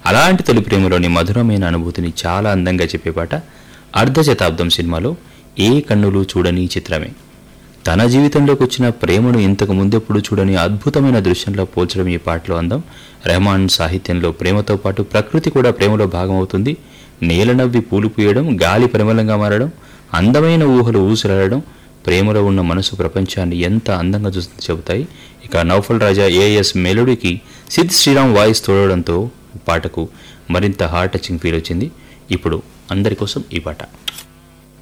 అలాంటి తొలి ప్రేమలోని మధురమైన అనుభూతిని చాలా అందంగా చెప్పే పాట అర్ధ శతాబ్దం సినిమాలో ఏ కన్నులు చూడని చిత్రమే తన జీవితంలోకి వచ్చిన ప్రేమను ఇంతకు ముందెప్పుడు చూడని అద్భుతమైన దృశ్యంలో పోల్చడం ఈ పాటలో అందం రెహమాన్ సాహిత్యంలో ప్రేమతో పాటు ప్రకృతి కూడా ప్రేమలో భాగమవుతుంది నేల నవ్వి పూలు పూయడం గాలి పరిమళంగా మారడం అందమైన ఊహలు ఊసులాడడం ప్రేమలో ఉన్న మనసు ప్రపంచాన్ని ఎంత అందంగా చూస్తుంది చెబుతాయి ఇక నౌఫల్ రాజా ఏఎస్ మెలోడీకి సిద్ శ్రీరామ్ వాయిస్ తోడడంతో పాటకు మరింత హార్ట్ టచింగ్ ఫీల్ వచ్చింది ఇప్పుడు అందరి కోసం ఈ పాట